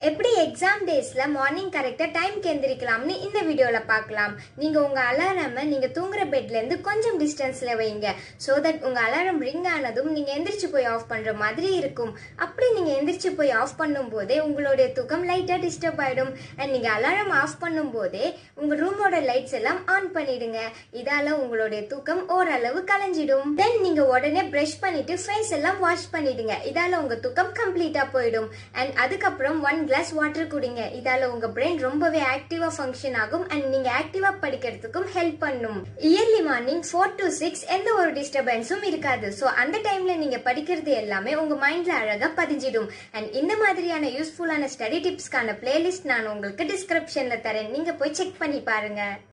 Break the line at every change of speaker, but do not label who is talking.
எப்படி எக்ஸாம் டேஸ்ல மார்னிங் கரெக்டா டைம்க்கு எந்திரிக்கலாம்னு இந்த வீடியோல பார்க்கலாம் நீங்க உங்க அலாரமை நீங்க தூங்குற பெட்ல இருந்து கொஞ்சம் டிஸ்டன்ஸ்ல வைங்க சோ தட் உங்க அலாரம் ரிங் ஆனதும் நீங்க எந்திரிச்சு போய் ஆஃப் பண்ற மாதிரி இருக்கும் அப்படி நீங்க எந்திரிச்சு போய் ஆஃப் பண்ணும் போதே உங்களுடைய தூக்கம் லைட்டா டிஸ்டர்ப் ஆயிடும் அண்ட் நீங்க அலாரம் ஆஃப் பண்ணும் போதே உங்க ரூமோட லைட்ஸ் எல்லாம் ஆன் பண்ணிடுங்க இதால உங்களுடைய தூக்கம் ஓரளவு கலைஞ்சிடும் தென் நீங்க உடனே பிரஷ் பண்ணிட்டு ஃபேஸ் எல்லாம் வாஷ் பண்ணிடுங்க இதால உங்க தூக்கம் கம்ப்ளீட்டா போயிடும் அண்ட் அதுக்கப்புறம் ஒன் கிளாஸ் வாட்டர் குடிங்க இதால உங்க பிரெயின் ரொம்பவே ஆக்டிவா ஃபங்க்ஷன் ஆகும் அண்ட் நீங்க ஆக்டிவா படிக்கிறதுக்கும் ஹெல்ப் பண்ணும் early morning four to six எந்த ஒரு டிஸ்டர்பன்ஸும் இருக்காது ஸோ அந்த டைம்ல நீங்க படிக்கிறது எல்லாமே உங்க மைண்ட்ல அழகா பதிஞ்சிடும் அண்ட் இந்த மாதிரியான யூஸ்ஃபுல்லான ஸ்டடி டிப்ஸ்க்கான பிளேலிஸ்ட் நான் உங்களுக்கு டிஸ்கிரிப்ஷன்ல தரேன் நீங்க போய் செக் பண்ணி பாருங்க